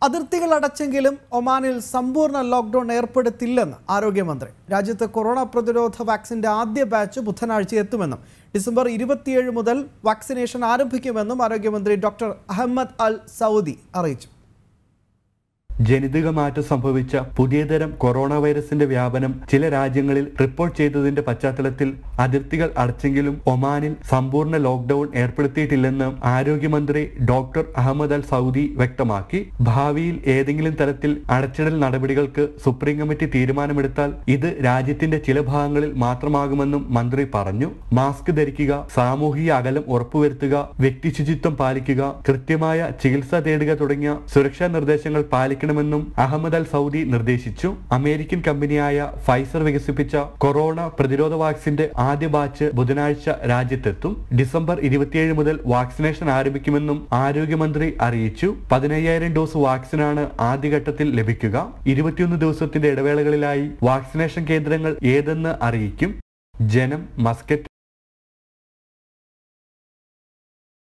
അതിർത്തികൾ അടച്ചെങ്കിലും ഒമാനിൽ സമ്പൂർണ്ണ ലോക്ക്ഡൌൺ ഏർപ്പെടുത്തില്ലെന്ന് ആരോഗ്യമന്ത്രി രാജ്യത്ത് കൊറോണ പ്രതിരോധ വാക്സിന്റെ ആദ്യ ബാച്ച് ബുധനാഴ്ച എത്തുമെന്നും ഡിസംബർ ഇരുപത്തിയേഴ് മുതൽ വാക്സിനേഷൻ ആരംഭിക്കുമെന്നും ആരോഗ്യമന്ത്രി ഡോക്ടർ അഹമ്മദ് അൽ സൗദി അറിയിച്ചു ജനിതക മാറ്റം സംഭവിച്ച പുതിയതരം കൊറോണ വൈറസിന്റെ വ്യാപനം ചില രാജ്യങ്ങളിൽ റിപ്പോർട്ട് ചെയ്തതിന്റെ പശ്ചാത്തലത്തിൽ അതിർത്തികൾ അടച്ചെങ്കിലും ഒമാനിൽ സമ്പൂർണ്ണ ലോക്ക്ഡൌൺ ഏർപ്പെടുത്തിയിട്ടില്ലെന്ന് ആരോഗ്യമന്ത്രി ഡോക്ടർ അഹമ്മദ് അൽ സൗദി വ്യക്തമാക്കി ഭാവിയിൽ ഏതെങ്കിലും തരത്തിൽ അടച്ചിടൽ നടപടികൾക്ക് സുപ്രീം കമ്മിറ്റി തീരുമാനമെടുത്താൽ ഇത് രാജ്യത്തിന്റെ ചില ഭാഗങ്ങളിൽ മാത്രമാകുമെന്നും മന്ത്രി പറഞ്ഞു മാസ്ക് ധരിക്കുക സാമൂഹിക അകലം ഉറപ്പുവരുത്തുക വ്യക്തി ശുചിത്വം പാലിക്കുക കൃത്യമായ ചികിത്സ തേടുക തുടങ്ങിയ സുരക്ഷാ നിർദ്ദേശങ്ങൾ പാലിക്കണമെന്നും അഹമ്മദ് അൽ സൗദി നിർദ്ദേശിച്ചു അമേരിക്കൻ കമ്പനിയായ ഫൈസർ വികസിപ്പിച്ച കൊറോണ പ്രതിരോധ വാക്സിന്റെ ആദ്യ ബാച്ച് ബുധനാഴ്ച രാജ്യത്തെത്തും ഡിസംബർ ഇരുപത്തിയേഴ് മുതൽ വാക്സിനേഷൻ ആരംഭിക്കുമെന്നും ആരോഗ്യമന്ത്രി അറിയിച്ചു പതിനയ്യായിരം ഡോസ് വാക്സിനാണ് ആദ്യഘട്ടത്തിൽ ലഭിക്കുക ഇരുപത്തിയൊന്ന് ദിവസത്തിന്റെ ഇടവേളകളിലായി വാക്സിനേഷൻ കേന്ദ്രങ്ങൾ ഏതെന്ന് അറിയിക്കും ജനം മസ്കറ്റ്